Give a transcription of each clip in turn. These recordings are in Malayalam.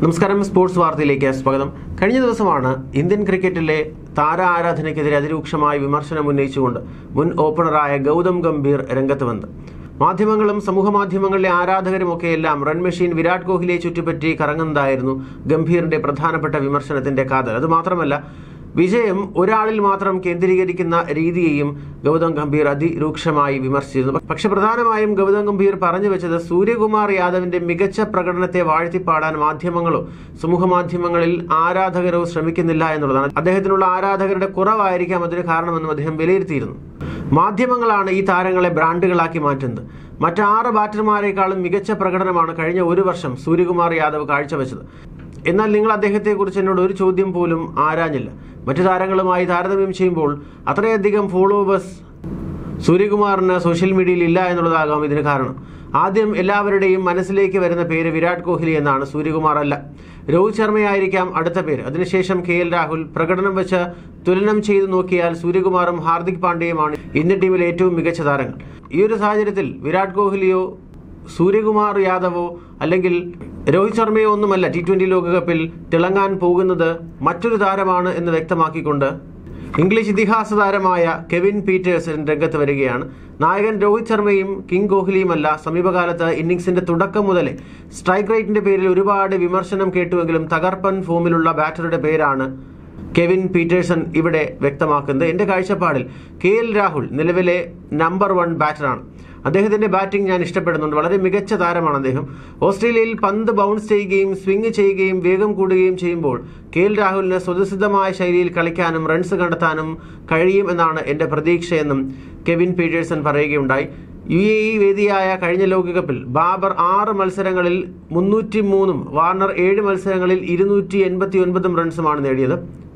നമസ്കാരം സ്പോർട്സ് വാർത്തയിലേക്ക് സ്വാഗതം കഴിഞ്ഞ ദിവസമാണ് ഇന്ത്യൻ ക്രിക്കറ്റിലെ താര ആരാധനയ്ക്കെതിരെ അതിരൂക്ഷമായ വിമർശനം ഉന്നയിച്ചുകൊണ്ട് മുൻ ഓപ്പണറായ ഗൗതം ഗംഭീർ രംഗത്ത് വന്നത് മാധ്യമങ്ങളും സമൂഹമാധ്യമങ്ങളിലെ ആരാധകരുമൊക്കെയെല്ലാം റൺ മെഷീൻ വിരാട് കോഹ്ലിയെ ചുറ്റിപ്പറ്റി കറങ്ങുന്നതായിരുന്നു ഗംഭീറിന്റെ പ്രധാനപ്പെട്ട വിമർശനത്തിന്റെ കാതൽ അതുമാത്രമല്ല വിജയം ഒരാളിൽ മാത്രം കേന്ദ്രീകരിക്കുന്ന രീതിയെയും ഗൗതം ഗംഭീർ അതിരൂക്ഷമായി വിമർശിച്ചിരുന്നു പക്ഷെ പ്രധാനമായും ഗൗതം ഗംഭീർ പറഞ്ഞു വെച്ചത് സൂര്യകുമാർ യാദവിന്റെ മികച്ച പ്രകടനത്തെ വാഴ്ത്തിപ്പാടാൻ മാധ്യമങ്ങളോ സമൂഹ മാധ്യമങ്ങളിൽ ആരാധകരോ ശ്രമിക്കുന്നില്ല എന്നുള്ളതാണ് അദ്ദേഹത്തിനുള്ള ആരാധകരുടെ കുറവായിരിക്കാം അതിന് കാരണമെന്നും അദ്ദേഹം വിലയിരുത്തിയിരുന്നു മാധ്യമങ്ങളാണ് ഈ താരങ്ങളെ ബ്രാൻഡുകളാക്കി മാറ്റുന്നത് മറ്റാറ് ബാറ്റർമാരെക്കാളും മികച്ച പ്രകടനമാണ് കഴിഞ്ഞ ഒരു വർഷം സൂര്യകുമാർ യാദവ് കാഴ്ചവെച്ചത് എന്നാൽ നിങ്ങൾ അദ്ദേഹത്തെക്കുറിച്ച് എന്നോട് ഒരു ചോദ്യം പോലും ആരാഞ്ഞില്ല മറ്റു താരങ്ങളുമായി താരതമ്യം ചെയ്യുമ്പോൾ അത്രയധികം ഫോളോവേഴ്സ് സൂര്യകുമാറിന് സോഷ്യൽ മീഡിയയിൽ ഇല്ല എന്നുള്ളതാകാം ഇതിന് കാരണം ആദ്യം എല്ലാവരുടെയും മനസ്സിലേക്ക് വരുന്ന പേര് വിരാട് കോഹ്ലി എന്നാണ് സൂര്യകുമാർ അല്ല രോഹിത് ശർമ്മയായിരിക്കാം അടുത്ത പേര് അതിനുശേഷം കെ എൽ രാഹുൽ പ്രകടനം വെച്ച് തുലനം ചെയ്തു നോക്കിയാൽ സൂര്യകുമാറും ഹാർദിക് പാണ്ഡ്യയുമാണ് ഇന്ത്യൻ ടീമിലെ ഏറ്റവും മികച്ച താരങ്ങൾ ഈ ഒരു സാഹചര്യത്തിൽ വിരാട് കോഹ്ലിയോ സൂര്യകുമാർ യാദവോ അല്ലെങ്കിൽ രോഹിത് ശർമ്മയോ ഒന്നുമല്ല ടി ട്വന്റി ലോകകപ്പിൽ തിളങ്ങാൻ പോകുന്നത് മറ്റൊരു താരമാണ് എന്ന് വ്യക്തമാക്കിക്കൊണ്ട് ഇംഗ്ലീഷ് ഇതിഹാസ താരമായ കെവിൻ പീറ്റേഴ്സൺ രംഗത്ത് വരികയാണ് നായകൻ രോഹിത് ശർമ്മയും കിങ് കോഹ്ലിയുമല്ല സമീപകാലത്ത് ഇന്നിംഗ്സിന്റെ തുടക്കം മുതലേ സ്ട്രൈക്ക് റേറ്റിന്റെ പേരിൽ ഒരുപാട് വിമർശനം കേട്ടുവെങ്കിലും തകർപ്പൻ ഫോമിലുള്ള ബാറ്ററുടെ പേരാണ് കെവിൻ പീറ്റേഴ്സൺ ഇവിടെ വ്യക്തമാക്കുന്നത് എൻ്റെ കാഴ്ചപ്പാടിൽ കെ എൽ രാഹുൽ നിലവിലെ നമ്പർ വൺ ബാറ്ററാണ് അദ്ദേഹത്തിന്റെ ബാറ്റിംഗ് ഞാൻ ഇഷ്ടപ്പെടുന്നുണ്ട് വളരെ മികച്ച താരമാണ് അദ്ദേഹം ഓസ്ട്രേലിയയിൽ പന്ത് ബൗൺസ് ചെയ്യുകയും സ്വിംഗ് ചെയ്യുകയും വേഗം കൂടുകയും ചെയ്യുമ്പോൾ കെ എൽ രാഹുലിന് സ്വതസിദ്ധമായ ശൈലിയിൽ കളിക്കാനും റൺസ് കണ്ടെത്താനും കഴിയും എന്നാണ് എൻ്റെ പ്രതീക്ഷയെന്നും കെവിൻ പീറ്റേഴ്സൺ പറയുകയുണ്ടായി യു എ ഇ വേദിയായ കഴിഞ്ഞ ലോകകപ്പിൽ ബാബർ ആറ് മത്സരങ്ങളിൽ മുന്നൂറ്റി മൂന്നും വാർണർ ഏഴ് മത്സരങ്ങളിൽ ഇരുന്നൂറ്റി എൺപത്തി ഒൻപതും റൺസുമാണ് നേടിയത്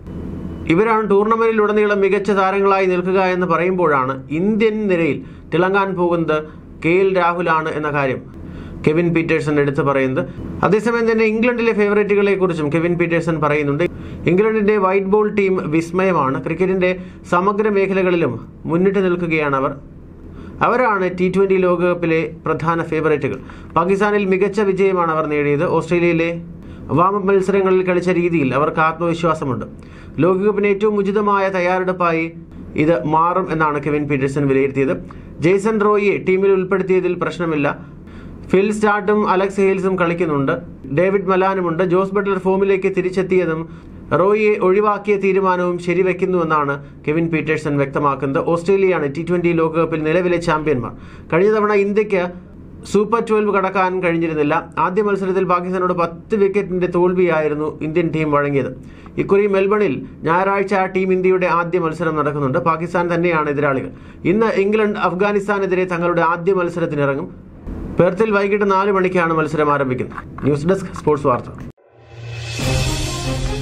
ഇവരാണ് ടൂർണമെന്റിലുടനീളം മികച്ച താരങ്ങളായി നിൽക്കുക എന്ന് പറയുമ്പോഴാണ് ഇന്ത്യൻ നിരയിൽ തിളങ്ങാൻ പോകുന്നത് കെ എൽ രാഹുലാണ് എന്ന കാര്യം കെവിൻ പീറ്റേഴ്സൺ എടുത്തു പറയുന്നത് അതേസമയം തന്നെ ഇംഗ്ലണ്ടിലെ ഫേവറേറ്റുകളെ കുറിച്ചും കെവിൻ പീറ്റേഴ്സൺ പറയുന്നുണ്ട് ഇംഗ്ലണ്ടിന്റെ വൈറ്റ് ബോൾ ടീം വിസ്മയമാണ് ക്രിക്കറ്റിന്റെ സമഗ്ര മേഖലകളിലും മുന്നിട്ട് നിൽക്കുകയാണ് അവർ അവരാണ് ടി ട്വന്റി ലോകകപ്പിലെ പ്രധാന ഫേവറേറ്റുകൾ പാകിസ്ഥാനിൽ മികച്ച വിജയമാണ് അവർ നേടിയത് ഓസ്ട്രേലിയയിലെ വാമപ്പ് മത്സരങ്ങളിൽ കളിച്ച രീതിയിൽ അവർക്ക് ആത്മവിശ്വാസമുണ്ട് ലോകകപ്പിന് ഏറ്റവും ഉചിതമായ തയ്യാറെടുപ്പായി ഇത് മാറും എന്നാണ് കെവിൻ പീറ്റേഴ്സൺ വിലയിരുത്തിയത് ജെയ്സൺ റോയിയെ ടീമിൽ ഉൾപ്പെടുത്തിയതിൽ പ്രശ്നമില്ല ഫിൽ സ്റ്റാർട്ടും അലക്സ് ഹെയിൽസും കളിക്കുന്നുണ്ട് ഡേവിഡ് മലാനുമുണ്ട് ജോസ് ബട്ട്ലർ ഫോമിലേക്ക് തിരിച്ചെത്തിയതും റോയിയെ ഒഴിവാക്കിയ തീരുമാനവും ശരിവെക്കുന്നുവെന്നാണ് കെവിൻ പീറ്റേഴ്സൺ വ്യക്തമാക്കുന്നത് ഓസ്ട്രേലിയയാണ് ടി ട്വന്റി ലോകകപ്പിൽ നിലവിലെ ചാമ്പ്യന്മാർ കഴിഞ്ഞ തവണ ഇന്ത്യക്ക് സൂപ്പർ ട്വൽവ് കടക്കാൻ കഴിഞ്ഞിരുന്നില്ല ആദ്യ മത്സരത്തിൽ പാകിസ്ഥാനോട് പത്ത് വിക്കറ്റിന്റെ തോൽവിയായിരുന്നു ഇന്ത്യൻ ടീം വഴങ്ങിയത് ഇക്കുറി മെൽബണിൽ ഞായറാഴ്ച ടീം ഇന്ത്യയുടെ ആദ്യ മത്സരം നടക്കുന്നുണ്ട് പാകിസ്ഥാൻ തന്നെയാണ് എതിരാളികൾ ഇന്ന് ഇംഗ്ലണ്ട് അഫ്ഗാനിസ്ഥാനെതിരെ തങ്ങളുടെ ആദ്യ മത്സരത്തിനിറങ്ങും പെർത്തിൽ വൈകിട്ട് നാല് മണിക്കാണ് മത്സരം ആരംഭിക്കുന്നത് ന്യൂസ് ഡെസ്ക് സ്പോർട്സ് വാർത്ത